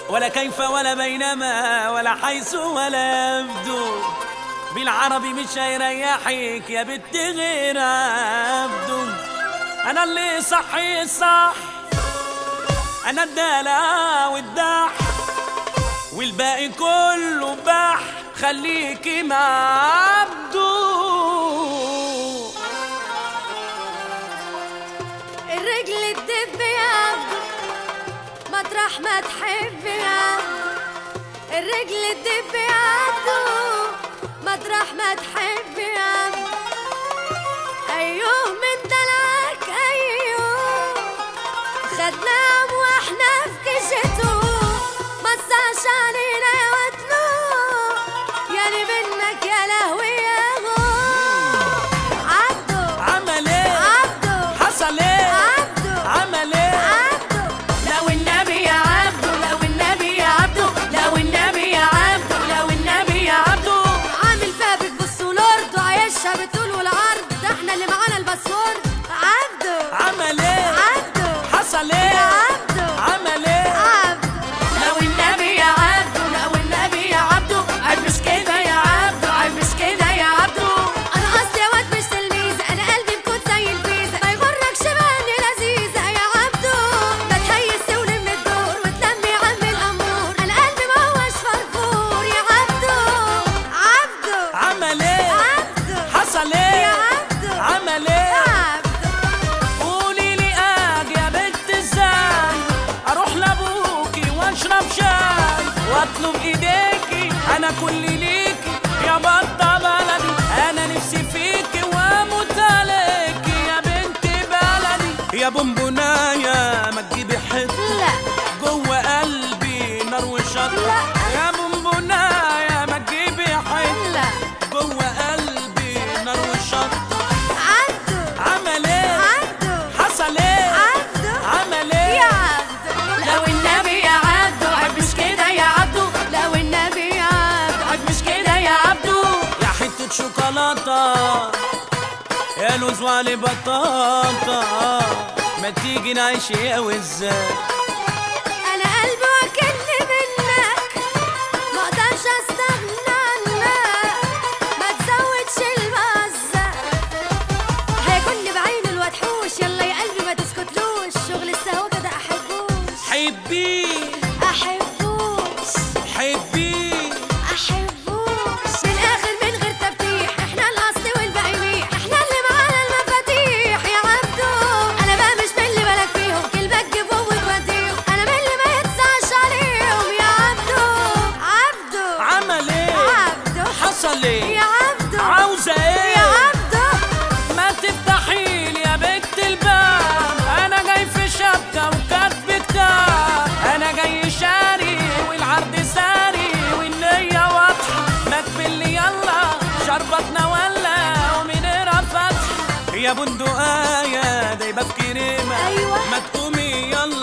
ولا كيف ولا بينما ولا حيث ولا يبدو بالعربي مش هيريحك يا بنت غير عبده انا اللي صحي صح انا الدلع والدح والباقي كله بح خليكي مع عبده الرجل تدب يا عبدو مطرح ما تحب يا عبدو الرجل تدب يا عبدو مطرح ما تحب يا عبدو ايوه من دلعك ايوه خدناه واحنا في كشته مساش علينا يا وطنو يعني منك يا لهوي يا غو عبدو عمل ايه عبدو حصل ايه عبدو عمل ايه عبدو لو النبي يا عبده لو النبي يا عبده لو النبي يا عبده لو النبي يا عبده عامل فيها بتبص ولورد وعايشها بتقول والعرض ده احنا اللي معانا الباسورد عبدو عمل ايه عبدو حصل ايه عبدو عمل ايه عبدو لو النبي يا عبده لو النبي يا عبده عيب مش كده يا عبده عيب مش كده يا عبده انا اصلي واد مش تلميذ انا قلبي مكوت زي الفيزا ما يغركش باني لذيذه يا عبدو ما تهيس ولم الدور وتلمي عم الامور انا قلبي ما هوش فرفور يا عبدو عبدو عمل ايه عبدو حصل يا ايه عبدو عمل ايه عبدو قولي لي اجي يا بنت ازاي اروح لابوكي واشرب شاي واطلب ايديكي انا كل ليكي يا بطه بلدي انا نفسي فيكي واموت عليكي يا بنت بلدي يا بونبونايه ما تجيبي حته لا جوه قلبي نار وشط لا. يا بونبونايه ما تجيبي حته لا جوه قلبي نار وشط عبدو عمل ايه عبدو حصل ايه عبدو عمل ايه يا عبدو لو النبي يا عبدو عيب مش كده يا عبدو لو النبي يا عبدو عيب مش كده يا عبدو يا حتة شوكولاتة يا لوز وعلي بطاطا ما تيجي نعيش يا وزاي انا قلبي واكلني منك ما اقدرش استغنى عنك ما تزودش المزة هيكون بعين الوحوش يلا يا قلبي ما تسكتلوش شغل السهوكة ده احبوش حبيه احبوش حبيه احبوش من الاخر من غير تفتيح احنا الاصل والباقي ميح احنا اللي معانا المفاتيح يا عبدو انا بقى مش من اللي بالك فيهم كلمة تجيبهم وتوديهم انا من اللي ما يتسعش عليهم يا عبدو عبدو عمل ايه عبدو حصل يا ايه عبدو عاوزة يا ايه عبدو ما تفتحي لي يا بنت الباب انا جاي في شبكه وكاتب كتاب انا جاي شاري والعرض ساري والنيه واضحه ما تبلي يلا شربتنا ولا ومنيرة فتح يا بندقايه دايبه في كريمه أيوة. ما تقومي يلا